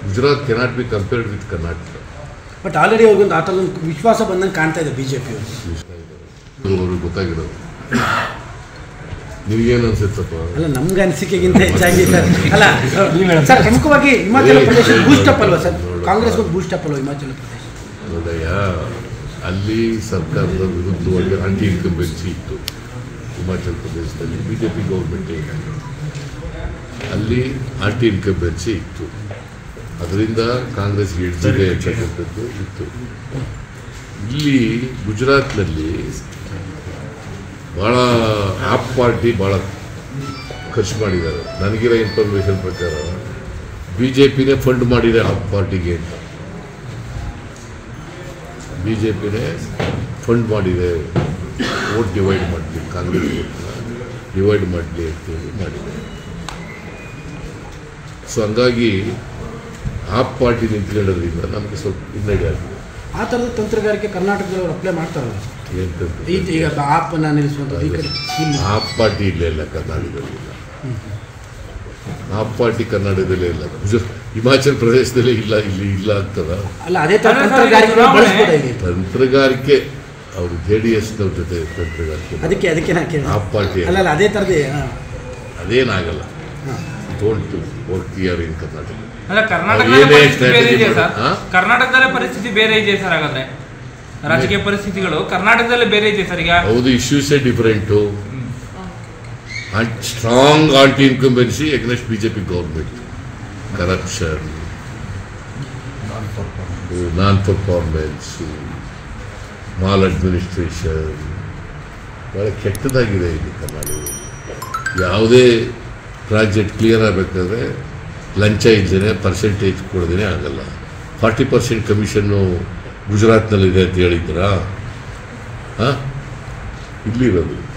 Gujarat cannot be compared with Karnataka but already ಅವ್ರಿಗೊಂದು ಆ ಥರದೊಂದು ವಿಶ್ವಾಸ ಬಂದಂಗೆ ಕಾಣ್ತಾ ಇದೆ ಬಿ ಜೆ ಪಿಯವರು ಅವ್ರಿಗೆ ಗೊತ್ತಾಗಿರೋದು ನಿಮಗೇನು ಅನ್ಸುತ್ತಪ್ಪ ಅಲ್ಲ ನಮ್ಗೆ ಅನಿಸಿಕೆಗಿಂತ ಹೆಚ್ಚಾಗಿ ಸರ್ ಅಲ್ಲ ಸರ್ ಪ್ರಮುಖವಾಗಿ ಹಿಮಾಚಲ ಪ್ರದೇಶ ಬೂಸ್ಟಪ್ ಅಲ್ವಾ ಸರ್ ಕಾಂಗ್ರೆಸ್ ಒಂದು ಬೂಸ್ಟಪ್ ಅಲ್ವಾ ಹಿಮಾಚಲ ಪ್ರದೇಶ ನೋಡಯ್ಯ ಅಲ್ಲಿ ಸರ್ಕಾರದ ವಿರುದ್ಧವಾಗಿ ಆಂಟಿ ಇನ್ಕಂಬೆನ್ಸಿ ಇತ್ತು ಹಿಮಾಚಲ ಪ್ರದೇಶದಲ್ಲಿ ಬಿ ಜೆ ಪಿ ಗೌರ್ಮೆಂಟ್ ಅಲ್ಲಿ ಆಂಟಿ ಇನ್ಕಂಬೆನ್ಸಿ ಇತ್ತು ಅದರಿಂದ ಕಾಂಗ್ರೆಸ್ ಹಿಡ್ದಿದೆ ಅಂತಕ್ಕಂಥದ್ದು ಇತ್ತು ಇಲ್ಲಿ ಗುಜರಾತ್ನಲ್ಲಿ ಭಾಳ ಆಪ್ ಪಾರ್ಟಿ ಭಾಳ ಖರ್ಚು ಮಾಡಿದ್ದಾರೆ ನನಗಿರೋ ಇನ್ಫಾರ್ಮೇಷನ್ ಪ್ರಕಾರ ಬಿ ಜೆ ಪಿನೇ ಫಂಡ್ ಮಾಡಿದೆ ಆಪ್ ಪಾರ್ಟಿಗೆ ಅಂತ ಬಿ ಜೆ ಪಿನೇ ಫಂಡ್ ಮಾಡಿದೆ ವೋಟ್ ಡಿವೈಡ್ ಮಾಡಲಿ ಕಾಂಗ್ರೆಸ್ ಡಿವೈಡ್ ಮಾಡಲಿ ಅಂತೇಳಿ ಮಾಡಿದೆ ಸೊ ಹಂಗಾಗಿ ಆಪ್ ಪಾರ್ಟಿ ನಿಂತ್ಕೊಳ್ಳೋದ್ರಿಂದ ನಮಗೆ ಸ್ವಲ್ಪ ಹಿನ್ನಡೆ ಆಗಿದೆ ಆ ಥರದ ತಂತ್ರಗಾರಿಕೆ ಕರ್ನಾಟಕದಲ್ಲಿ ಅವ್ರು ಅಪ್ಲೈ ಮಾಡ್ತಾರಲ್ಲ ಏನಂತ ಈ ಈಗ ಆಪನ್ನ ನಿಲ್ಲಿಸುವಂಥದ್ದು ಈ ಕಡೆ ಇಲ್ಲಿ ಆಪ್ ಪಾರ್ಟಿ ಇಲ್ಲೇ ಇಲ್ಲ ಕರ್ನಾಟಕದಲ್ಲಿ ಇಲ್ಲ ಆಪ್ ಪಾರ್ಟಿ ಕರ್ನಾಟಕದಲ್ಲೇ ಇಲ್ಲ ಗುಜ- ಹಿಮಾಚಲ ಪ್ರದೇಶದಲ್ಲೇ ಇಲ್ಲ ಇಲ್ಲಿ ಇಲ್ಲ ಆಗ್ತದ ಅಲ್ಲ ಅದೇ ಥರ ಅಲ್ಲ ಸರ್, ತಂತ್ರಗಾರಿಕೆ ಚುನಾವಣೆ- ಬಳಸ್ಬೋದಾ ಇಲ್ಲಿ ತಂತ್ರಗಾರಿಕೆ ಅವರು ಜೆ ಡಿ ಎಸ್ನವ್ರ ಜೊತೆ ತಂತ್ರಗಾರಿಕೆ ಅದಕ್ಕೆ ಅದಕ್ಕೆ ನಾ ಕೇಳಿ ಆಪ್ ಪಾರ್ಟಿ ಅಲ್ಲ ಅಲ್ಲ ಅದೇ ಥರದೇ ಹಾಂ ಅದೇನಾಗಲ್ಲ ಹಾಂ don't work year in Karnataka ಅಲ್ಲ ಕರ್ನಾಟಕದ ಏನೇ ಪರಿಸ್ಥಿತಿ ಬೇರೆ strategy ಇದೆಯಾ ಸರ್ ಹಾ? ಕರ್ನಾಟಕದಲ್ಲೇ ಪರಿಸ್ಥಿತಿ ಬೇರೆ ಇದೆಯಾ ಸರ್ ಹಾಗಾದ್ರೆ ರಾಜಕೀಯ ಪರಿಸ್ಥಿತಿಗಳು ಕರ್ನಾಟಕದಲ್ಲೇ ಬೇರೆ ಇದೆಯಾ ಸರ್ ಈಗ ಹೌದು ಇಶ್ಯೂಸೇ different strong anti incumbency against B J P government corruption non performance mal administration ಭಾಳ ಕೆಟ್ಟದಾಗಿದೆ ಇಲ್ಲಿ ಕರ್ನಾಟಕದಲ್ಲಿ ಯಾವುದೇ ಪ್ರಾಜೆಕ್ಟ್ ಕ್ಲಿಯರ್ ಆಗಬೇಕಾದ್ರೆ ಲಂಚ ಇಲ್ಲದೇ ಪರ್ಸೆಂಟೇಜ್ ಕೊಡದೇ ಆಗಲ್ಲ ಫಾರ್ಟಿ ಪರ್ಸೆಂಟ್ ಕಮಿಷನ್ನು ಗುಜರಾತ್ನಲ್ಲಿದೆ ಅಂತ ಹೇಳಿದ್ರಾ ಹಾಂ ಇಲ್ಲಿರೋದು